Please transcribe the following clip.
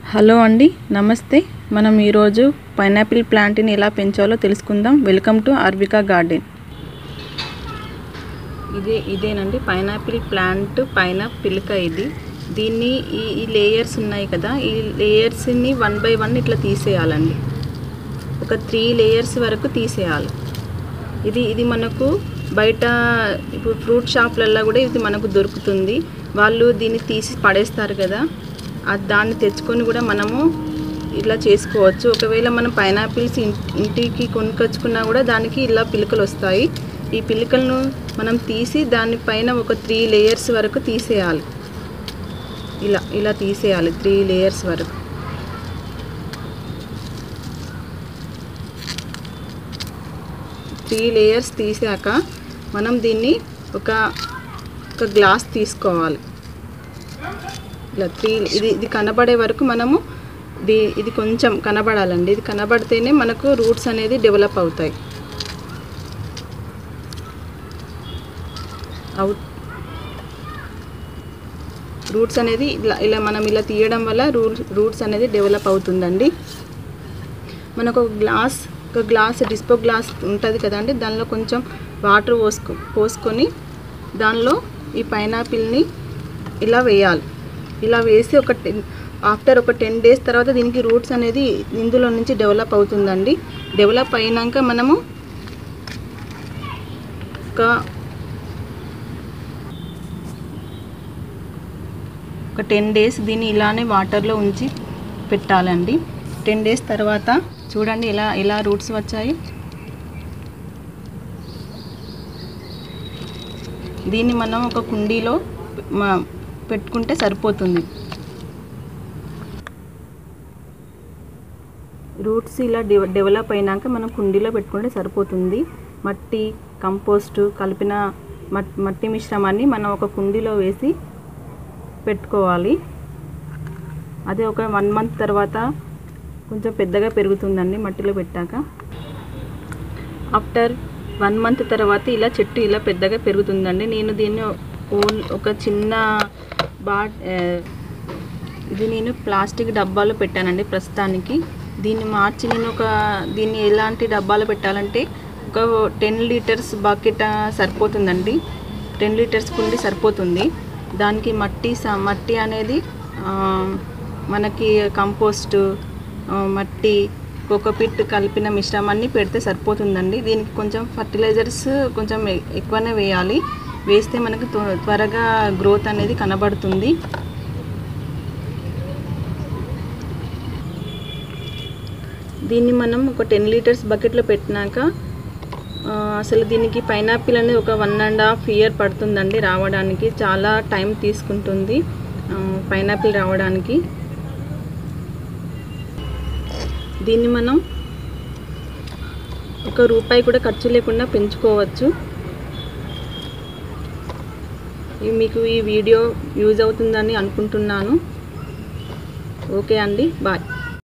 hello అండి నమస్తే మనం ఈరోజు పైనాపిల్ ప్లాంట్ని ఎలా పెంచాలో తెలుసుకుందాం వెల్కమ్ టు అర్వికా గార్డెన్ ఇదే ఇదేనండి పైనాపిల్ ప్లాంట్ పైన పిలక ఇది దీన్ని ఈ ఈ లేయర్స్ ఉన్నాయి కదా ఈ లేయర్స్ని వన్ బై వన్ ఇట్లా తీసేయాలండి ఒక త్రీ లేయర్స్ వరకు తీసేయాలి ఇది ఇది మనకు బయట ఇప్పుడు ఫ్రూట్ షాప్లల్లో కూడా ఇది మనకు దొరుకుతుంది వాళ్ళు దీన్ని తీసి పడేస్తారు కదా అది దాన్ని తెచ్చుకొని కూడా మనము ఇలా చేసుకోవచ్చు ఒకవేళ మనం పైనాపిల్స్ ఇంటికి కొనుక్కొచ్చుకున్నా కూడా దానికి ఇలా పిలకలు వస్తాయి ఈ పిలకలను మనం తీసి దానిపైన ఒక త్రీ లేయర్స్ వరకు తీసేయాలి ఇలా ఇలా తీసేయాలి త్రీ లేయర్స్ వరకు త్రీ లేయర్స్ తీసాక మనం దీన్ని ఒక ఒక గ్లాస్ తీసుకోవాలి ఇలా త్రీ ఇది ఇది కనబడే వరకు మనము దీ ఇది కొంచెం కనబడాలండి ఇది కనబడితేనే మనకు రూట్స్ అనేది డెవలప్ అవుతాయి అవుట్ రూట్స్ అనేది ఇలా ఇలా మనం ఇలా తీయడం వల్ల రూట్స్ రూట్స్ అనేది డెవలప్ అవుతుందండి మనకు ఒక గ్లాస్ ఒక గ్లాస్ డిస్పో గ్లాస్ ఉంటుంది కదండి దానిలో కొంచెం వాటర్ పోసుకో పోసుకొని దానిలో ఈ పైనాపిల్ని ఇలా వేయాలి ఇలా వేసి ఒక టెన్ ఆఫ్టర్ ఒక టెన్ డేస్ తర్వాత దీనికి రూట్స్ అనేది ఇందులో నుంచి డెవలప్ అవుతుందండి డెవలప్ అయినాక మనము ఒక ఒక టెన్ డేస్ దీన్ని ఇలానే వాటర్లో ఉంచి పెట్టాలండి టెన్ డేస్ తర్వాత చూడండి ఇలా ఇలా రూట్స్ వచ్చాయి దీన్ని మనం ఒక కుండీలో మ- పెట్టుకుంటే సరిపోతుంది రూట్స్ ఇలా డెవ- డెవలప్ అయినాక మనం కుండీలో పెట్టుకుంటే సరిపోతుంది మట్టి కంపోస్టు కలిపిన మట్ మట్టి మిశ్రమాన్ని మనం ఒక కుండీలో వేసి పెట్టుకోవాలి అదే ఒక వన్ మంత్ తర్వాత కొంచెం పెద్దగా పెరుగుతుందండి మట్టిలో పెట్టాక ఆఫ్టర్ వన్ మంత్ తర్వాత ఇలా చెట్టు ఇలా పెద్దగా పెరుగుతుందండి నేను దీన్ని ఓన్ ఒక చిన్న బా ఆ, ఇది నేను ప్లాస్టిక్ డబ్బాలో పెట్టానండి ప్రస్తుతానికి దీన్ని మార్చి నేను ఒక దీన్ని ఎలాంటి డబ్బాలో పెట్టాలంటే ఒక టెన్ లీటర్స్ బకెట్ ఆ, సరిపోతుందండి టెన్ లీటర్స్ కుండి సరిపోతుంది దానికి మట్టి స- మట్టి అనేది ఆ, మనకి కంపోస్టు ఆ, మట్టి కోకోపిట్ కలిపిన మిశ్రమాన్ని పెడితే సరిపోతుందండి దీనికి కొంచెం ఫర్టిలైజర్స్ కొంచెం ఎ- ఎక్కువనే వేయాలి వేస్తే మనకి త్వ- త్వరగా గ్రోత్ అనేది కనబడుతుంది దీన్ని మనం ఒక టెన్ లీటర్స్ బకెట్లో పెట్టినాక ఆ, అసలు దీనికి పైనాపిల్ అనేది ఒక వన్ అండ్ హాఫ్ ఇయర్ పడుతుందండి రావడానికి చాలా టైం తీసుకుంటుంది పైనాపిల్ రావడానికి దీన్ని మనం ఒక రూపాయి కూడా ఖర్చు లేకుండా పెంచుకోవచ్చు ఈ- మీకు ఈ వీడియో యూజ్ అవుతుందని అనుకుంటున్నాను ఓకే అండి బాయ్